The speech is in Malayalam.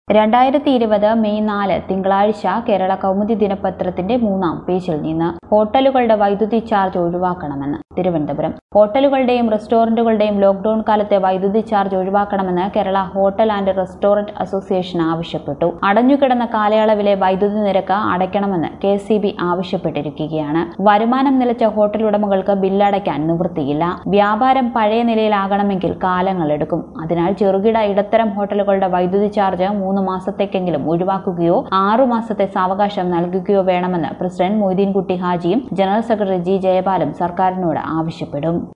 രണ്ടായിരത്തി ഇരുപത് മെയ് നാല് തിങ്കളാഴ്ച കേരള കൗമുദി ദിനപത്രത്തിന്റെ മൂന്നാം പേജിൽ നിന്ന് ഹോട്ടലുകളുടെ വൈദ്യുതി ചാർജ് ഒഴിവാക്കണമെന്ന് തിരുവനന്തപുരം ഹോട്ടലുകളുടെയും റെസ്റ്റോറന്റുകളുടെയും ലോക്ഡൌൺ കാലത്തെ വൈദ്യുതി ചാർജ് ഒഴിവാക്കണമെന്ന് Kerala hotel and restaurant association ആവശ്യപ്പെട്ടു അടഞ്ഞുകിടന്ന കാലയളവിലെ വൈദ്യുതി നിരക്ക് അടയ്ക്കണമെന്ന് കെ സി ബി ആവശ്യപ്പെട്ടിരിക്കുകയാണ് വരുമാനം നിലച്ച ഹോട്ടൽ ഉടമകൾക്ക് ബില്ലടയ്ക്കാൻ നിവൃത്തിയില്ല വ്യാപാരം പഴയ നിലയിലാകണമെങ്കിൽ കാലങ്ങളെടുക്കും അതിനാൽ ചെറുകിട ഇടത്തരം ഹോട്ടലുകളുടെ വൈദ്യുതി ചാർജ് മൂന്ന് മാസത്തേക്കെങ്കിലും ഒഴിവാക്കുകയോ ആറു മാസത്തെ സാവകാശം നൽകുകയോ വേണമെന്ന് പ്രസിഡന്റ് മൊയ്തീൻകുട്ടി ഹാജിയും ജനറൽ സെക്രട്ടറി ജി ജയപാലും സർക്കാരിനോട് ആവശ്യപ്പെടും